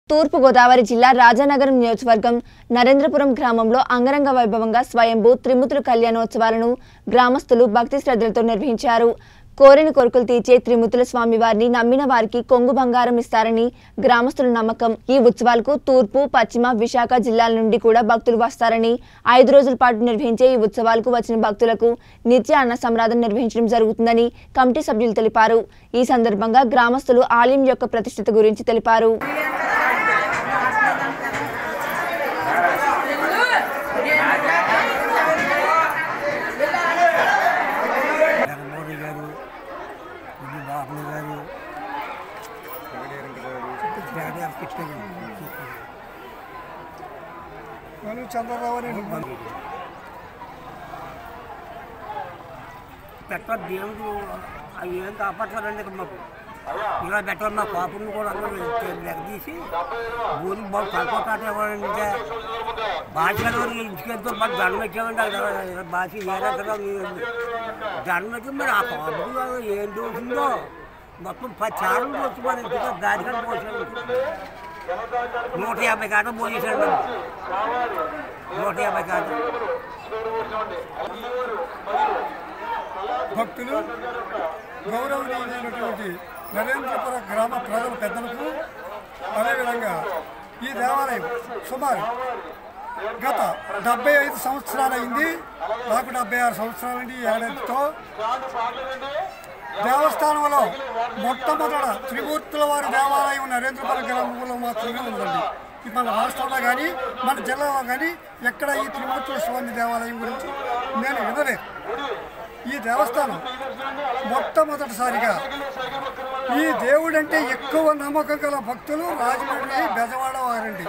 తూర్పుగోదావరి జిల్లా రాజానగరం నియోజకవర్గం నరేంద్రపురం గ్రామంలో అంగరంగ వైభవంగా స్వయంభూ త్రిమూర్తుల కళ్యాణోత్సవాలను గ్రామస్తులు భక్తి శ్రద్ధలతో నిర్వహించారు కోరిన కోరికలు తీర్చే త్రిమూర్తుల స్వామి వారిని నమ్మిన వారికి కొంగు బంగారం ఇస్తారని గ్రామస్తుల నమ్మకం ఈ ఉత్సవాలకు తూర్పు పశ్చిమ విశాఖ జిల్లాల నుండి కూడా భక్తులు వస్తారని ఐదు రోజుల పాటు నిర్వహించే ఈ ఉత్సవాలకు వచ్చిన భక్తులకు నిత్య అన్న సంరాధన నిర్వహించడం జరుగుతుందని కమిటీ సభ్యులు తెలిపారు ఈ సందర్భంగా గ్రామస్తులు ఆలయం యొక్క ప్రతిష్టత గురించి తెలిపారు జగన్మోహన్ గారు ఇది బాబు గారు జగన్ కృష్ణ గారు చంద్రబాబు నాయుడు పెట్ట దేవుడు అవి ఏం కాపాడతారండి ఇక్కడ మాకు ఇలా పెట్టాలి మా పాపను కూడా అందరూ లెగదీసి ఊరికి బాగు కలపకాట ఇవ్వాలంటే భాషల వరకు ఇంటికెళ్తే మాకు దండం వచ్చామండి అక్కడ భాష వేరే కదా దండం వచ్చి మరి ఆ పాపకు ఏం దోసిందో మొత్తం పది చారం వచ్చి మరి ఇంటికి దారి కట్ట పోసాడు నూట యాభై కాట పోసేసాడు నూట యాభై కాట భక్తులు గౌరవనీయులైనటువంటి నరేంద్రపుర గ్రామ ప్రజల పెద్దలకు అదేవిధంగా ఈ దేవాలయం సుమారు గత డెబ్బై ఐదు సంవత్సరాలైంది నాకు డెబ్బై ఆరు సంవత్సరాలండి ఈ ఏడాదితో దేవస్థానంలో మొట్టమొదట త్రిమూర్తుల వారి దేవాలయం నరేంద్రపురం గ్రామంలో మాత్రమే ఉందండి ఇది మన రాష్ట్రంలో కానీ మన జిల్లాలో కానీ ఎక్కడ ఈ త్రిమూర్తుల స్వామి దేవాలయం గురించి నేను వినలేదు ఈ దేవస్థానం మొట్టమొదటిసారిగా ఈ దేవుడంటే ఎక్కువ నమ్మకం గల భక్తులు రాజమండ్రి బెజవాడ వారండి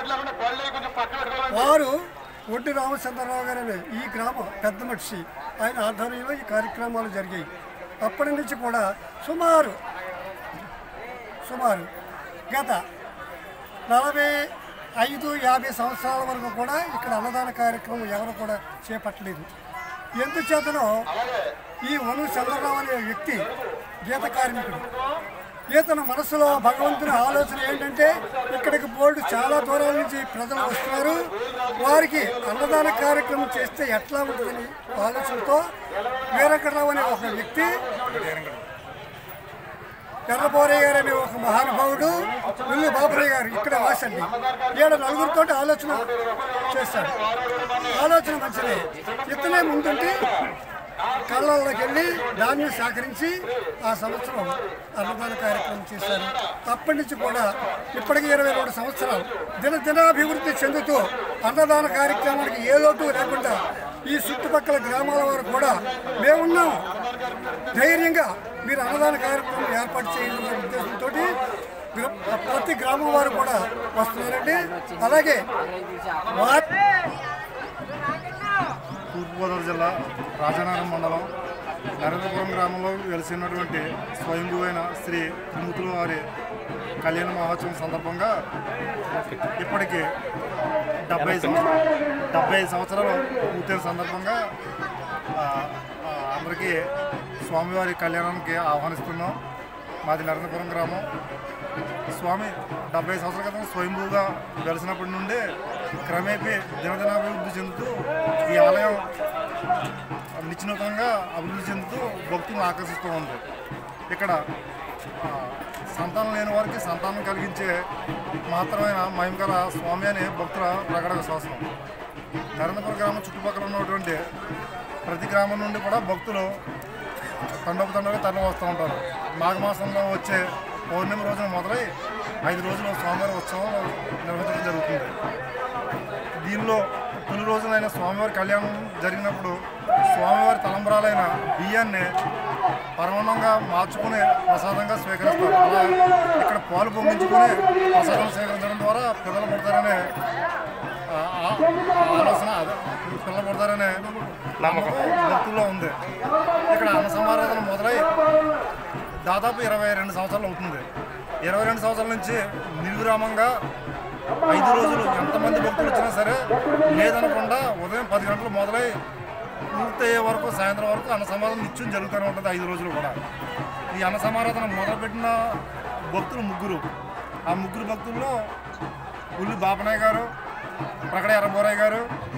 వారు ఒడ్డి రామచంద్రరావు గారు అనే ఈ గ్రామ పెద్ద మనిషి ఆయన ఆధ్వర్యంలో ఈ కార్యక్రమాలు జరిగాయి అప్పటి నుంచి కూడా సుమారు సుమారు గత నలభై ఐదు యాభై సంవత్సరాల వరకు కూడా ఇక్కడ అన్నదాన కార్యక్రమం ఎవరు కూడా చేపట్టలేదు ఎందుచేతనో ఈ వను చంద్రరావు అనే వ్యక్తి గీత కార్మికుడు ఈతన మనసులో భగవంతుని ఆలోచన ఏంటంటే ఇక్కడికి బోర్డు చాలా దూరాల నుంచి ప్రజలు వస్తున్నారు వారికి అన్నదాన కార్యక్రమం చేస్తే ఎట్లా ఉంటుందని ఆలోచనతో వీరకరావు అనే ఒక వ్యక్తి ఎర్రబోరయ్య గారు అనే ఒక మహానుభావుడు విల్లు బాబురయ్య గారు ఇక్కడ వాసండి ఈడ నలుగురితో ఆలోచన చేశాడు ఆలోచన మంచిదే ఇతనే ముందుండి కళ్ళల్లోకి వెళ్ళి ధాన్యం సేకరించి ఆ సంవత్సరం అన్నదాన కార్యక్రమం చేశారు అప్పటి నుంచి కూడా ఇప్పటికి ఇరవై రెండు సంవత్సరాలు దినదినాభివృద్ధి చెందుతూ అన్నదాన కార్యక్రమానికి ఏ లోటు లేకుండా ఈ చుట్టుపక్కల గ్రామాల వారు కూడా మేమున్నాం ధైర్యంగా మీరు అన్నదాన కార్యక్రమం ఏర్పాటు చేయాలనే ఉద్దేశంతో ప్రతి గ్రామం వారు కూడా వస్తున్నారండి అలాగే వారి తూర్పుగోదావరి జిల్లా రాజానగరం మండలం నరేంద్రపురం గ్రామంలో వెలిసినటువంటి స్వయంభువైన శ్రీ త్రిమూర్తుల వారి కళ్యాణ మహోత్సవం సందర్భంగా ఇప్పటికి డెబ్బై సంవత్సరాలు డెబ్బై ఐదు సంవత్సరాలు పూర్తయిన సందర్భంగా ఆ, ఆ, అందరికీ స్వామివారి కళ్యాణానికి ఆహ్వానిస్తున్నాం మాది నరేంద్రపురం గ్రామం స్వామి డెబ్బై సంవత్సరాల క్రితం స్వయంభూగా వెలిసినప్పటి నుండి క్రమేపీ దినదినాభివృద్ధి చెందుతూ ఈ ఆలయం నిశ్చితంగా అభివృద్ధి చెందుతూ భక్తులను ఆకర్షిస్తూ ఉంది ఇక్కడ ఆ, సంతానం లేని వారికి సంతానం కలిగించే మహత్తరమైన మహిమకర స్వామి అని భక్తుల ప్రకట విశ్వాసం నరేంద్రపురం గ్రామం చుట్టుపక్కల ఉన్నటువంటి ప్రతి గ్రామం నుండి కూడా భక్తులు తండపు తండగా తరలి వస్తూ ఉంటారు మాఘమాసంలో వచ్చే పౌర్ణమి రోజున మొదలై ఐదు రోజులు స్వామివారి ఉత్సవం నిర్వహించడం జరుగుతుంది దీనిలో తొలి రోజునైన స్వామివారి కళ్యాణం జరిగినప్పుడు స్వామివారి తలంబరాలైన బియ్యాన్ని పరమాన్నంగా మార్చుకుని ప్రసాదంగా స్వీకరిస్తారు అలా ఇక్కడ పాలు పొంగించుకుని ప్రసాదం స్వీకరించడం ద్వారా పిల్లలు పుడతారనే ఆ, ఆ ఆలోచన అదే పిల్లలు పుడతారనే నమ్మకం భక్తుల్లో ఉంది ఇక్కడ అన్న సమారాధన మొదలై దాదాపు ఇరవై రెండు సంవత్సరాలు అవుతుంది ఇరవై రెండు సంవత్సరాల నుంచి నిర్విరామంగా ఐదు రోజులు ఎంతమంది భక్తులు వచ్చినా సరే లేదనకుండా ఉదయం పది గంటలు మొదలై పూర్తయ్యే వరకు సాయంత్రం వరకు అన్న సమాధానం నిత్యం జరుగుతూనే ఉంటుంది ఐదు రోజులు కూడా ఈ అన్న సమారాధన మొదలుపెట్టిన భక్తులు ముగ్గురు ఆ ముగ్గురు భక్తుల్లో ఉల్లి బాపనాయ్ గారు ప్రకట ఎర్రబోరాయ్ గారు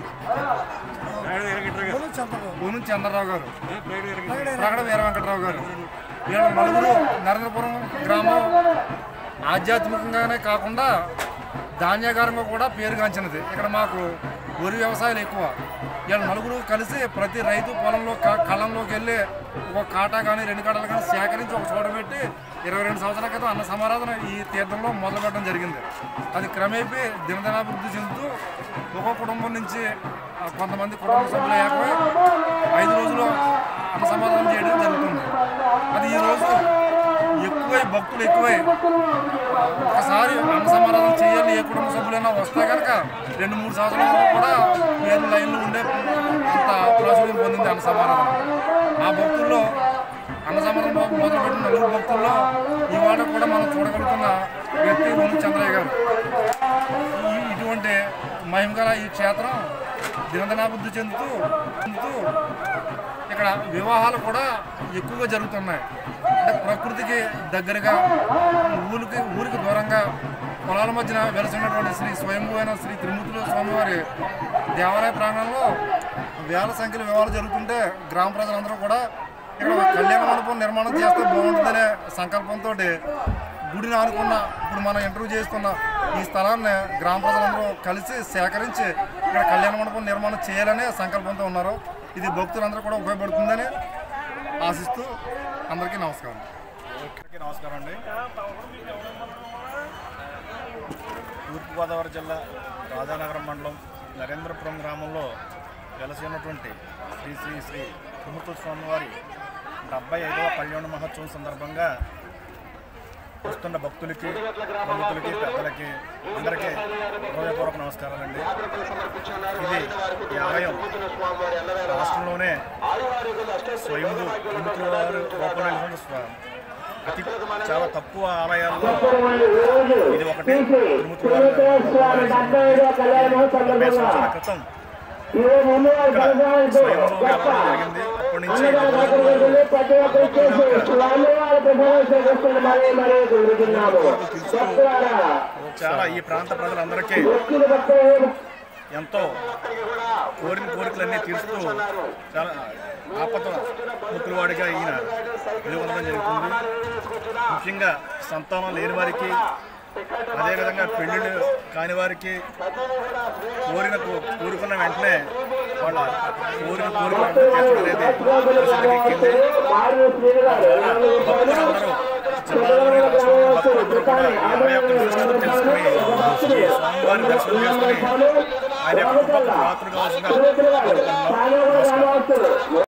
కొను చంద్రబాబు పూను చంద్రరావు గారు ప్రకట వీర వెంకటరావు గారు వీళ్ళ నలుగురు నరేంద్రపురం గ్రామం ఆధ్యాత్మికంగానే కాకుండా ధాన్యాగారంగా కూడా పేరుగాంచినది ఇక్కడ మాకు వరి వ్యవసాయాలు ఎక్కువ వీళ్ళ నలుగురు కలిసి ప్రతి రైతు పొలంలో క- కళ్ళంలోకి వెళ్ళి ఒక కాటా కానీ రెండు కాటాలు కానీ సేకరించి ఒక చోట పెట్టి ఇరవై రెండు సంవత్సరాల క్రితం అన్న సమారాధన ఈ తీర్థంలో మొదలు పెట్టడం జరిగింది అది క్రమేపీ దినదినాభివృద్ధి చెందుతూ ఒక్కో కుటుంబం నుంచి ఆ, కొంతమంది కుటుంబ సభ్యులు ఏకమై ఐదు రోజులు అన్న సమాధానం చేయడం జరుగుతుంది అది ఈ రోజు ఎక్కువై భక్తులు ఎక్కువై ఒకసారి అన్న సమాధానం చేయాలి ఏ కుటుంబ సభ్యులైనా వస్తే కనుక రెండు మూడు సంవత్సరాల వరకు కూడా పేరు లైన్లో ఉండే అంత ప్రాచుర్యం పొందింది అన్న సమాధానం ఆ భక్తుల్లో అన్న సమాధానం మొదలుపెట్టిన నలుగురు భక్తుల్లో ఇవాళ కూడా మనం చూడగలుగుతున్న వ్యక్తి వను చంద్రయ్య గారు ఈ ఇటువంటి మహిమగల ఈ క్షేత్రం దినదినాభివృద్ధి చెందుతూ చెందుతూ ఇక్కడ వివాహాలు కూడా ఎక్కువగా జరుగుతున్నాయి అంటే ప్రకృతికి దగ్గరగా ఊరికి ఊరికి దూరంగా పొలాల మధ్యన వెలసినటువంటి శ్రీ స్వయంభూ అయిన శ్రీ త్రిమూర్తుల స్వామివారి దేవాలయ ప్రాంగణంలో వేల సంఖ్యలో వివాహాలు జరుగుతుంటే గ్రామ ప్రజలందరూ కూడా ఇక్కడ ఒక కళ్యాణ మండపం నిర్మాణం చేస్తే బాగుంటుందనే సంకల్పంతో గుడిని ఆనుకున్న ఇప్పుడు మనం ఇంటర్వ్యూ చేస్తున్న ఈ స్థలాన్ని గ్రామ ప్రజలందరూ కలిసి సేకరించి ఇక్కడ కళ్యాణ మండపం నిర్మాణం చేయాలనే సంకల్పంతో ఉన్నారు ఇది భక్తులందరూ కూడా ఉపయోగపడుతుందని ఆశిస్తూ అందరికీ నమస్కారం అందరికీ నమస్కారం అండి తూర్పుగోదావరి జిల్లా రాజానగరం మండలం నరేంద్రపురం గ్రామంలో వెలసి ఉన్నటువంటి శ్రీ శ్రీ శ్రీ త్రిమూర్తి స్వామివారి డెబ్బై ఐదవ కళ్యాణ మహోత్సవం సందర్భంగా వస్తున్న భక్తులకి ప్రముఖులకి పెద్దలకి అందరికీ హృదయపూర్వక నమస్కారాలండి ఇది ఈ ఆలయం రాష్ట్రంలోనే స్వయంభూ త్రిమూర్తుల వారు రూపంలో స్వ- అతి చాలా తక్కువ ఆలయాల్లో ఇది ఒకటి త్రిమూర్తుల వారి డెబ్బై సంవత్సరాల క్రితం ఇక్కడ స్వయంభూగా అవ్వడం జరిగింది అప్పటి నుంచి చాలా ఈ ప్రాంత ప్రజలందరికీ ఎంతో కోరిన కోరికలన్నీ తీరుస్తూ చాలా ఆపద ముక్కులవాడిగా ఈయన వెలుగొందడం జరుగుతుంది ముఖ్యంగా సంతానం లేని వారికి అదేవిధంగా పెళ్ళిళ్ళు కాని వారికి కోరిన కో- కోరుకున్న వెంటనే వాళ్ళ కోరిన కోరిక తీర్చడం అనేది ప్రసిద్ధికి ఎక్కింది భక్తులందరూ జిల్లాలోని రాష్ట్రంలోని భక్తులందరూ కూడా ఈ ఆలయ యొక్క విశిష్టత తెలుసుకుని ఈ స్వామివారి దర్శనం చేసుకుని ఆయన యొక్క కృపకు పాత్ర కావాల్సిన